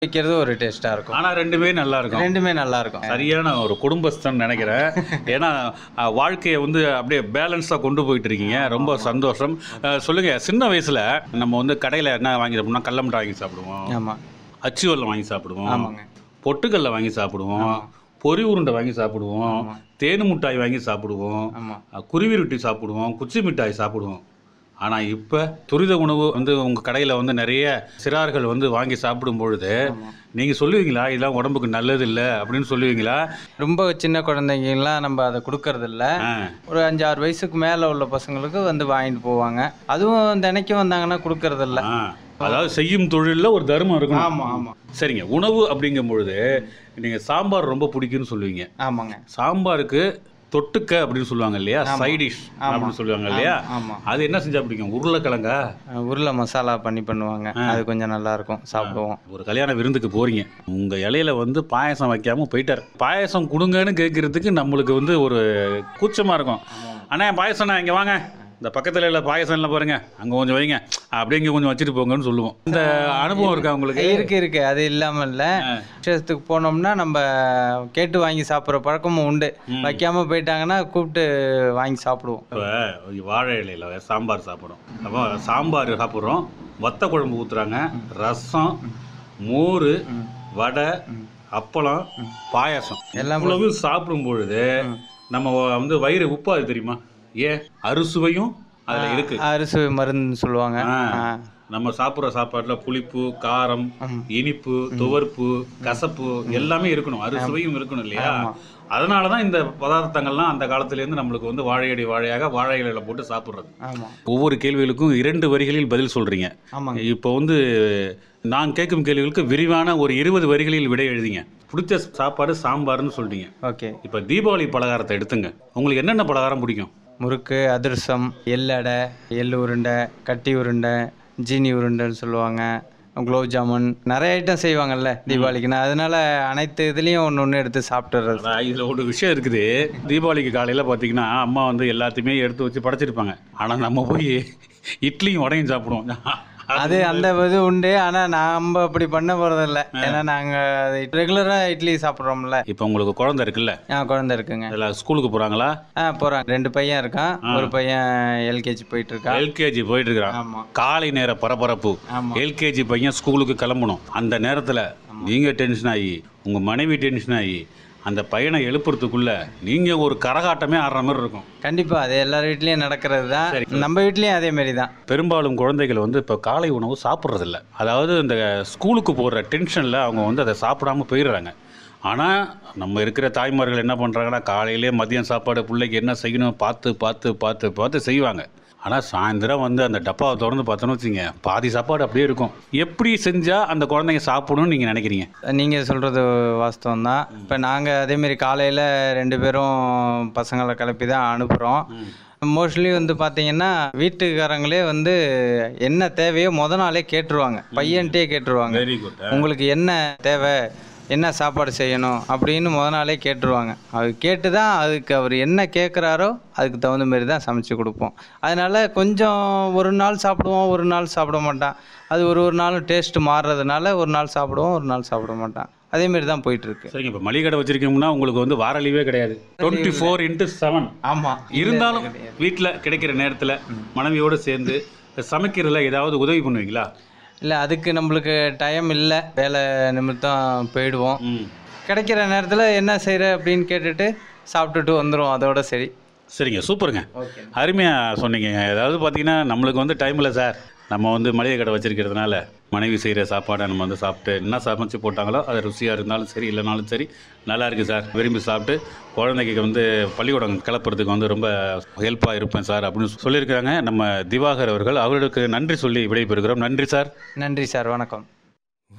வைக்கிறது ஒரு டேஸ்ட்டாக இருக்கும் ஆனா ரெண்டுமே நல்லா இருக்கும் ரெண்டுமே நல்லா இருக்கும் சரியான ஒரு குடும்பஸ்தன் நினைக்கிறேன் ஏன்னா அஹ், வாழ்க்கையை வந்து அப்படியே பேலன்ஸாக கொண்டு போயிட்டு இருக்கீங்க ரொம்ப சந்தோஷம் அஹ், சொல்லுங்க சின்ன வயசுல நம்ம வந்து கடையில் என்ன வாங்கி சாப்பிடுவோம்னா கடல மிட்டாய் வாங்கி சாப்பிடுவோம் ஆமாம் அச்சு வெல்லம் வாங்கி சாப்பிடுவோம் ஆமாங்க பொட்டுக்கல்ல வாங்கி சாப்பிடுவோம் பொரி உருண்டை வாங்கி சாப்பிடுவோம் தேனு மிட்டாய் வாங்கி சாப்பிடுவோம் ஆமாம் அஹ், குருவி ரொட்டி சாப்பிடுவோம் குச்சி மிட்டாய் சாப்பிடுவோம் ஆனால் இப்போ துரித உணவு வந்து உங்கள் கடையில் வந்து நிறைய சிறார்கள் வந்து வாங்கி சாப்பிடும் பொழுது நீங்கள் சொல்லுவீங்களா இதெல்லாம் உடம்புக்கு நல்லது இல்லை அப்படின்னு சொல்லுவீங்களா ரொம்ப சின்ன குழந்தைங்கலாம் நம்ம அதை கொடுக்கறதில்ல ஆ ஒரு அஞ்சாறு வயசுக்கு மேலே உள்ள பசங்களுக்கு வந்து வாங்கிட்டு போவாங்க அதுவும் தினைக்கும் வந்தாங்கன்னா கொடுக்கறதில்ல ஆ அதாவது செய்யும் தொழிலில் ஒரு தர்மம் இருக்கணும் ஆமாம் ஆமாம் சரிங்க உணவு அப்படிங்கும் பொழுது நீங்கள் சாம்பார் ரொம்ப பிடிக்கும்னு சொல்லுவீங்க ஆமாங்க சாம்பாருக்கு தொட்டுக்க அப்படின்னு சொல்லுவாங்க இல்லையா சைடிஷ் அப்படின்னு சொல்லுவாங்க இல்லையா ஆமாம் அது என்ன செஞ்சா பிடிக்கும் உருளைக்கிழங்கா உருளை மசாலா பண்ணி பண்ணுவாங்க அது கொஞ்சம் நல்லா இருக்கும் சாப்பிடுவோம் ஒரு கல்யாண விருந்துக்கு போறீங்க உங்க இலையில வந்து பாயசம் வைக்காம போயிட்டார் பாயசம் கொடுங்கன்னு கேட்கறதுக்கு நம்மளுக்கு வந்து ஒரு கூச்சமா இருக்கும் அண்ணா பாயசம்ண்ணா இங்க வாங்க இந்த பக்கத்துல இல்ல பாயசம் இல்லை பாருங்க அங்க கொஞ்சம் வைங்க அப்படியே இங்க கொஞ்சம் வச்சுட்டு போங்கன்னு சொல்லுவோம் இந்த அனுபவம் இருக்கா உங்களுக்கு இருக்கு இருக்கு அது இல்லாம இல்ல விசேஷத்துக்கு போனோம்னா நம்ம கேட்டு வாங்கி சாப்பிட்ற பழக்கமும் உண்டு வைக்காம போயிட்டாங்கன்னா கூப்பிட்டு வாங்கி சாப்பிடுவோம் இப்போ வாழை இலையில சாம்பார் சாப்பிட்றோம் அப்போ சாம்பார் சாப்பிட்றோம் வத்த குழம்பு ஊற்றுறாங்க ரசம் மோர் வடை அப்பளம் பாயாசம் எல்லாம் இவ்வளவு சாப்பிடும் பொழுது நம்ம வந்து வயிறு உப்பாது தெரியுமா ஏன் அறுசுவையும் அதில் இருக்கு அரிசி மருந்துன்னு சொல்லுவாங்க ஆ. ஆ. நம்ம சாப்பிட்ற சாப்பாட்டுல புளிப்பு காரம் இனிப்பு துவர்ப்பு கசப்பு எல்லாமே இருக்கணும் அறுசுவையும் இருக்கணும் இல்லையா அதனால தான் இந்த பதார்த்தங்கள்லாம் அந்த காலத்துலேருந்து நம்மளுக்கு வந்து வாழையடி வாழையாக வாழை இலையில போட்டு சாப்பிட்றது ஆமா ஒவ்வொரு கேள்விகளுக்கும் இரண்டு வரிகளில் பதில் சொல்றீங்க ஆமாங்க இப்போ வந்து நான் கேட்கும் கேள்விகளுக்கு விரிவான ஒரு இருபது வரிகளில் விடை எழுதிங்க பிடிச்ச சாப்பாடு சாம்பார்னு சொல்றீங்க ஓகே இப்போ தீபாவளி பலகாரத்தை எடுத்துங்க உங்களுக்கு என்னென்ன பலகாரம் பிடிக்கும் முறுக்கு அதிரசம் எள்ளடை எள்ளு உருண்டை கட்டி உருண்டை ஜீனி உருண்டைன்னு சொல்லுவாங்க குலோப் ஜாமுன் நிறைய ஐட்டம் செய்வாங்கல்ல தீபாவளிக்குன்னா அதனால அனைத்து இதுலேயும் ஒன்று ஒன்று எடுத்து சாப்பிட்டுறது அதான் இதுல ஒரு விஷயம் இருக்குது தீபாவளிக்கு காலையில பாத்தீங்கன்னா அம்மா வந்து எல்லாத்தையுமே எடுத்து வச்சு படைச்சிருப்பாங்க ஆனா நம்ம போய் இட்லியும் வடையும் சாப்பிடுவோம் அது அந்த இது உண்டு ஆனால் நம்ம அப்படி பண்ண போகிறதில்ல ஏன்னா நாங்கள் ரெகுலராக இட்லி சாப்பிட்றோம்ல இப்போ உங்களுக்கு குழந்தை இருக்குல்ல ஆ குழந்தை இருக்குங்க அதில் ஸ்கூலுக்கு போறாங்களா ஆ போகிறாங்க ரெண்டு பையன் இருக்கான் ஒரு பையன் எல்கேஜி போயிட்டு இருக்கான் எல்கேஜி போயிட்டு இருக்கிறான் ஆமாம் காலை நேர பரபரப்பு ஆமா. எல்கேஜி பையன் ஸ்கூலுக்கு கிளம்பணும் அந்த நேரத்துல நீங்க டென்ஷன் ஆகி உங்க மனைவி டென்ஷன் ஆகி அந்த பையனை எழுப்புறதுக்குள்ள நீங்க ஒரு கரகாட்டமே ஆடுற மாதிரி இருக்கும் கண்டிப்பாக அது எல்லார் வீட்லேயும் நடக்கிறது தான் நம்ம வீட்லேயும் அதே மாதிரி தான் பெரும்பாலும் குழந்தைகள் வந்து இப்போ காலை உணவு சாப்பிட்றதில்ல அதாவது இந்த ஸ்கூலுக்கு போடுற டென்ஷனில் அவங்க வந்து அதை சாப்பிடாம போயிடுறாங்க ஆனால் நம்ம இருக்கிற தாய்மார்கள் என்ன பண்ணுறாங்கன்னா காலையிலே மதியம் சாப்பாடு பிள்ளைக்கு என்ன செய்யணும் பார்த்து பார்த்து பார்த்து பார்த்து செய்வாங்க ஆனால் சாயந்தரம் வந்து அந்த டப்பாவை திறந்து பார்த்தோன்னு வச்சுங்க பாதி சாப்பாடு அப்படியே இருக்கும் எப்படி செஞ்சால் அந்த குழந்தைங்க சாப்பிடணும்னு நீங்கள் நினைக்கிறீங்க நீங்கள் சொல்கிறது வாஸ்தவம் தான் இப்போ நாங்கள் அதேமாரி காலையில் ரெண்டு பேரும் பசங்களை கிளப்பி தான் அனுப்புகிறோம் மோஸ்ட்லி வந்து பார்த்தீங்கன்னா வீட்டுக்காரங்களே வந்து என்ன தேவையோ முத நாளே கேட்டுருவாங்க பையன்ட்டே கேட்டுருவாங்க வெரி குட் உங்களுக்கு என்ன தேவை என்ன சாப்பாடு செய்யணும் அப்படின்னு முத நாளே கேட்டுருவாங்க அது கேட்டு தான் அதுக்கு அவர் என்ன கேட்குறாரோ அதுக்கு தகுந்த மாதிரி தான் சமைச்சு கொடுப்போம் அதனால கொஞ்சம் ஒரு நாள் சாப்பிடுவோம் ஒரு நாள் சாப்பிட மாட்டான் அது ஒரு ஒரு நாளும் டேஸ்ட் மாறுறதுனால ஒரு நாள் சாப்பிடுவோம் ஒரு நாள் சாப்பிட மாட்டான் அதேமாரி தான் போயிட்டுருக்கு சரிங்க இப்போ மளிகை கடை வச்சிருக்கீங்கன்னா உங்களுக்கு வந்து வார லீவே கிடையாது டுவெண்ட்டி ஃபோர் இன்ட்டு செவன் ஆமாம் இருந்தாலும் வீட்டில் கிடைக்கிற நேரத்தில் மனைவியோடு சேர்ந்து சமைக்கிறதுல ஏதாவது உதவி பண்ணுவீங்களா இல்லை அதுக்கு நம்மளுக்கு டைம் இல்லை வேலை நிமித்தம் போயிடுவோம் ம் கிடைக்கிற நேரத்தில் என்ன செய்கிற அப்படின்னு கேட்டுட்டு சாப்பிட்டுட்டு வந்துடுவோம் அதோட சரி சரிங்க சூப்பருங்க ஓகே அருமையாக சொன்னீங்க அதாவது பார்த்தீங்கன்னா நம்மளுக்கு வந்து டைம் இல்லை சார் நம்ம வந்து மளிகை கடை வச்சிருக்கிறதுனால மனைவி செய்கிற சாப்பாடை நம்ம வந்து சாப்பிட்டு என்ன சமைச்சு போட்டாங்களோ அது ருசியாக இருந்தாலும் சரி இல்லைனாலும் சரி நல்லா இருக்குது சார் விரும்பி சாப்பிட்டு குழந்தைக்கு வந்து பள்ளிக்கூடம் கிளப்புறதுக்கு வந்து ரொம்ப ஹெல்ப்பாக இருப்பேன் சார் அப்படின்னு சொல்லியிருக்கிறாங்க நம்ம திவாகர் அவர்கள் அவர்களுக்கு நன்றி சொல்லி விடைபெறுகிறோம் நன்றி சார் நன்றி சார் வணக்கம்